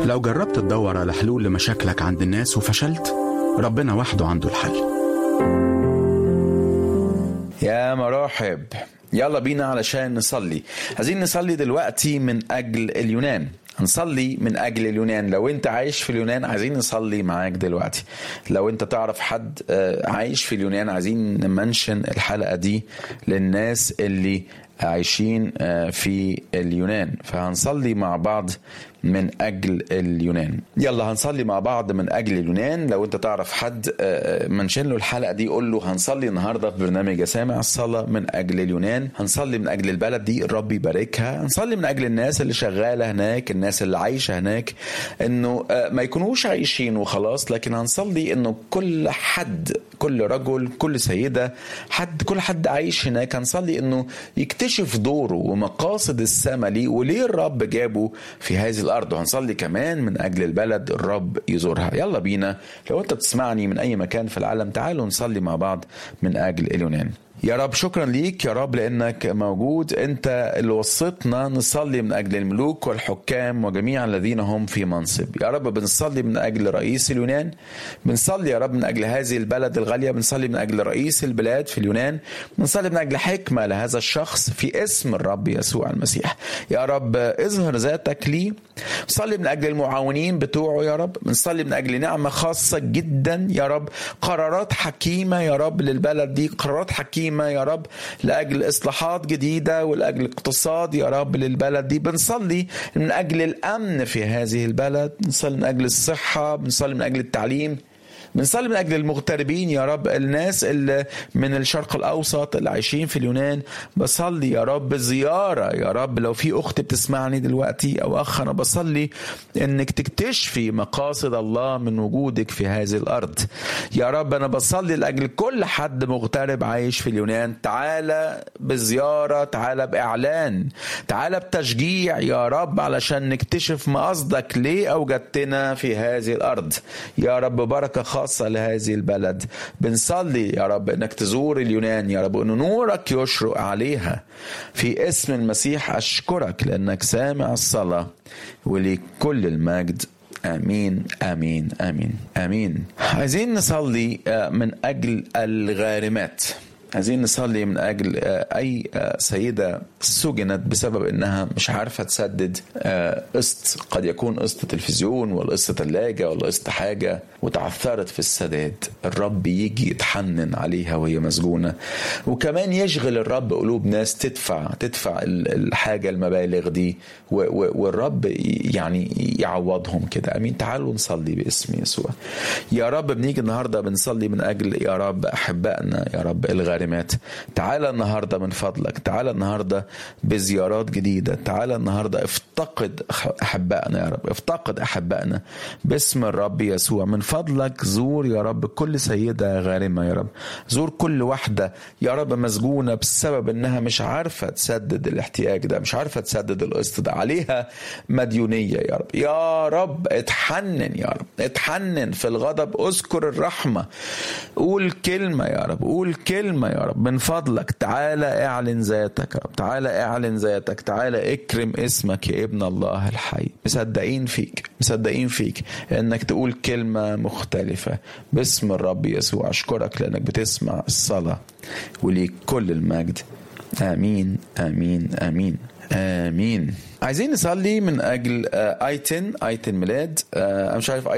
لو جربت تدور على حلول لمشاكلك عند الناس وفشلت ربنا وحده عنده الحل يا مراحب يلا بينا علشان نصلي عايزين نصلي دلوقتي من أجل اليونان هنصلي من أجل اليونان لو أنت عايش في اليونان عايزين نصلي معاك دلوقتي لو أنت تعرف حد آه، عايش في اليونان عايزين نمنشن الحلقة دي للناس اللي عايشين آه، في اليونان فهنصلي مع بعض من أجل اليونان يلا هنصلي مع بعض من أجل اليونان لو أنت تعرف حد آه، منشن له الحلقة دي قول له هنصلي النهاردة في برنامج سامع الصلاة من أجل اليونان هنصلي من أجل البلد دي الرب يباركها هنصلي من أجل الناس اللي شغالة هناك الناس اللي عايشة هناك إنه آه، ما يكونوش عايشين وخلاص لكن هنصلي إنه كل حد كل رجل كل سيدة حد كل حد عايش هناك هنصلي إنه يكتشف دوره ومقاصد السما ليه وليه الرب جابه في هذه الارض وهنصلي كمان من اجل البلد الرب يزورها يلا بينا لو انت بتسمعني من اي مكان في العالم تعالوا نصلي مع بعض من اجل اليونان يا رب شكرا ليك يا رب لانك موجود انت اللي وصيتنا نصلي من اجل الملوك والحكام وجميع الذين هم في منصب يا رب بنصلي من اجل رئيس اليونان بنصلي يا رب من اجل هذه البلد الغاليه بنصلي من اجل رئيس البلاد في اليونان بنصلي من اجل حكمه لهذا الشخص في اسم الرب يسوع المسيح يا رب اظهر ذاتك لي بنصلي من اجل المعاونين بتوعه يا رب بنصلي من اجل نعمه خاصه جدا يا رب قرارات حكيمه يا رب للبلد دي قرارات حكيمه يا رب لاجل اصلاحات جديده ولاجل اقتصاد يا رب للبلد دي بنصلي من اجل الامن في هذه البلد بنصلي من اجل الصحه بنصلي من اجل التعليم بنصلي من اجل المغتربين يا رب الناس اللي من الشرق الاوسط اللي عايشين في اليونان بصلي يا رب زياره يا رب لو في اخت بتسمعني دلوقتي او اخ انا بصلي انك تكتشفي مقاصد الله من وجودك في هذه الارض يا رب انا بصلي لاجل كل حد مغترب عايش في اليونان تعالى بزياره تعالى باعلان تعالى بتشجيع يا رب علشان نكتشف ما قصدك ليه اوجدتنا في هذه الارض يا رب بركه خاصه لهذه البلد بنصلي يا رب انك تزور اليونان يا رب وان نورك يشرق عليها في اسم المسيح اشكرك لانك سامع الصلاه ولكل المجد امين امين امين امين عايزين نصلي آه، من اجل الغارمات عايزين نصلي من اجل آه، اي آه، سيده سجنت بسبب انها مش عارفه تسدد آه، قسط قد يكون قسط تلفزيون ولا قسط ثلاجه ولا قسط حاجه وتعثرت في السداد الرب يجي يتحنن عليها وهي مسجونه وكمان يشغل الرب قلوب ناس تدفع تدفع ال- الحاجه المبالغ دي و- و- والرب ي- يعني يعوضهم كده امين تعالوا نصلي باسم يسوع يا رب بنيجي النهارده بنصلي من اجل يا رب احبائنا يا رب الغارمات تعالى النهارده من فضلك تعالى النهارده بزيارات جديده تعالى النهارده افتقد احبائنا يا رب افتقد احبائنا باسم الرب يسوع من فضلك زور يا رب كل سيده غارمه يا رب زور كل واحده يا رب مسجونه بسبب انها مش عارفه تسدد الاحتياج ده مش عارفه تسدد القسط ده عليها مديونيه يا رب يا رب اتحنن يا رب اتحنن في الغضب اذكر الرحمه قول كلمه يا رب قول كلمه يا رب من فضلك تعالى اعلن ذاتك يا رب تعالى اعلن ذاتك تعالى اكرم اسمك يا ابن الله الحي مصدقين فيك مصدقين فيك انك تقول كلمه مختلفه باسم الرب يسوع اشكرك لانك بتسمع الصلاه وليك كل المجد امين امين امين امين عايزين نصلي من اجل آه، ايتن ايتن ميلاد آه، انا مش عارف